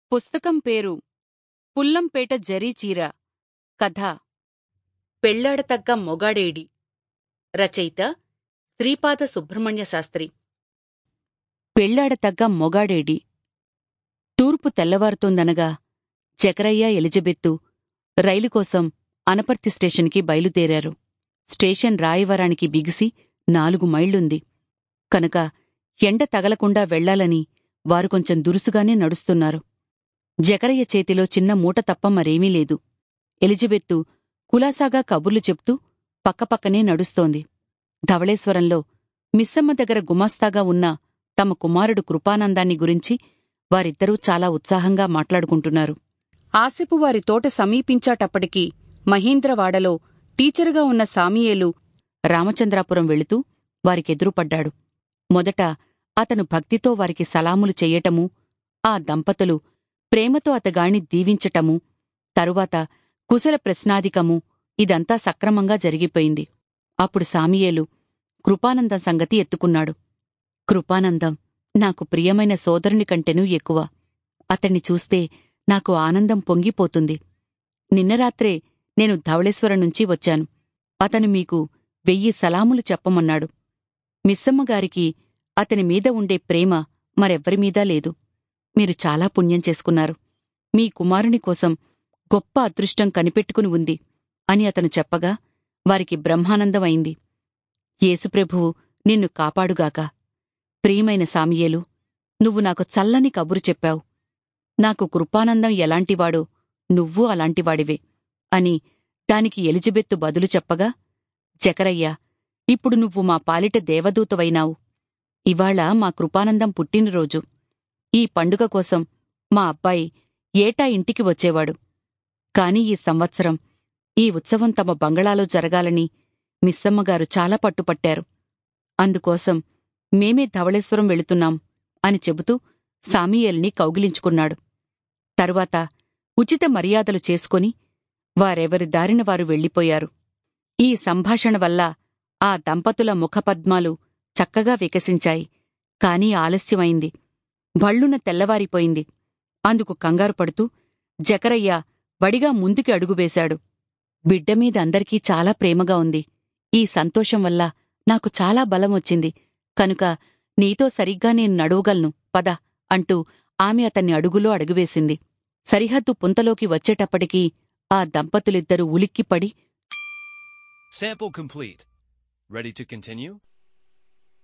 పుస్తకం పేరు పుల్లంపేట జరీచీర కథ పెళ్లాడతగ్గ మొగాడేడి రచయిత శ్రీపాద సుబ్రహ్మణ్య శాస్త్రి పెళ్లాడతగ్గ మొగాడేడి తూర్పు తెల్లవారుతోందనగా జకరయ్య ఎలిజబెత్తు రైలు కోసం అనపర్తి స్టేషన్కి బయలుదేరారు స్టేషన్ రాయవరానికి బిగిసి నాలుగు మైళ్లుంది కనుక ఎండ తగలకుండా వెళ్లాలని వారు కొంచెం దురుసుగానే నడుస్తున్నారు జకరయ్య చేతిలో చిన్న మూట తప్ప మరేమీ లేదు ఎలిజబెత్తు కులాసాగా కబుర్లు చెప్తూ పక్కపక్కనే నడుస్తోంది ధవళేశ్వరంలో మిస్సమ్మ దగ్గర గుమాస్తాగా ఉన్న తమ కుమారుడు కృపానందాన్ని గురించి వారిద్దరూ చాలా ఉత్సాహంగా మాట్లాడుకుంటున్నారు ఆసిపు వారి తోట సమీపించాటప్పటికి మహేంద్రవాడలో టీచరుగా ఉన్న సామియేలు రామచంద్రాపురం వెళుతూ వారికెదురుపడ్డాడు మొదట అతను భక్తితో వారికి సలాములు చెయ్యటమూ ఆ దంపతులు ప్రేమతో అతగాణ్ణి దీవించటమూ తరువాత కుశల ప్రశ్నాధికమూ ఇదంతా సక్రమంగా జరిగిపోయింది అప్పుడు సామియేలు కృపానందం సంగతి ఎత్తుకున్నాడు కృపానందం నాకు ప్రియమైన సోదరుని కంటెనూ ఎక్కువ అతన్ని చూస్తే నాకు ఆనందం పొంగిపోతుంది నిన్న రాత్రే నేను ధవళేశ్వరం నుంచి వచ్చాను అతను మీకు వెయ్యి సలాములు చెప్పమన్నాడు మిస్సమ్మగారికి అతని మీద ఉండే ప్రేమ మరెవ్వరిమీదా లేదు మీరు చాలా పుణ్యం చేసుకున్నారు మీ కుమారుని కోసం గొప్ప అదృష్టం కనిపెట్టుకుని ఉంది అని అతను చెప్పగా వారికి బ్రహ్మానందం అయింది యేసుప్రభువు నిన్ను కాపాడుగాక ప్రియమైన సామియేలు నువ్వు నాకు చల్లని కబురు చెప్పావు నాకు కృపానందం ఎలాంటివాడో నువ్వూ అలాంటివాడివే అని దానికి ఎలిజబెత్తు బదులు చెప్పగా జకరయ్య ఇప్పుడు నువ్వు మా పాలిట దేవదూతవైనావు ఇవాళ మా కృపానందం పుట్టినరోజు ఈ పండుగ కోసం మా అబ్బాయి ఏటా ఇంటికి వచ్చేవాడు కాని ఈ సంవత్సరం ఈ ఉత్సవం తమ బంగళాలో జరగాలని మిస్సమ్మగారు చాలా పట్టుపట్టారు అందుకోసం మేమే ధవళేశ్వరం వెళుతున్నాం అని చెబుతూ సామియేల్ని కౌగిలించుకున్నాడు తరువాత ఉచిత మర్యాదలు చేసుకొని వారెవరి దారిన వారు వెళ్ళిపోయారు ఈ సంభాషణ వల్ల ఆ దంపతుల ముఖపద్మాలు చక్కగా వికసించాయి కాని ఆలస్యమైంది భళ్ళున తెల్లవారిపోయింది అందుకు కంగారు పడుతూ జకరయ్య వడిగా ముందుకి అడుగువేశాడు బిడ్డమీద అందరికీ చాలా ప్రేమగా ఉంది ఈ సంతోషం వల్ల నాకు చాలా బలం వచ్చింది కనుక నీతో సరిగ్గా నేను నడువగలను పద అంటూ ఆమె అతన్ని అడుగులో అడుగువేసింది సరిహద్దు పుంతలోకి వచ్చేటప్పటికీ ఆ దంపతులిద్దరూ ఉలిక్కిపడి Sample complete. Ready to continue?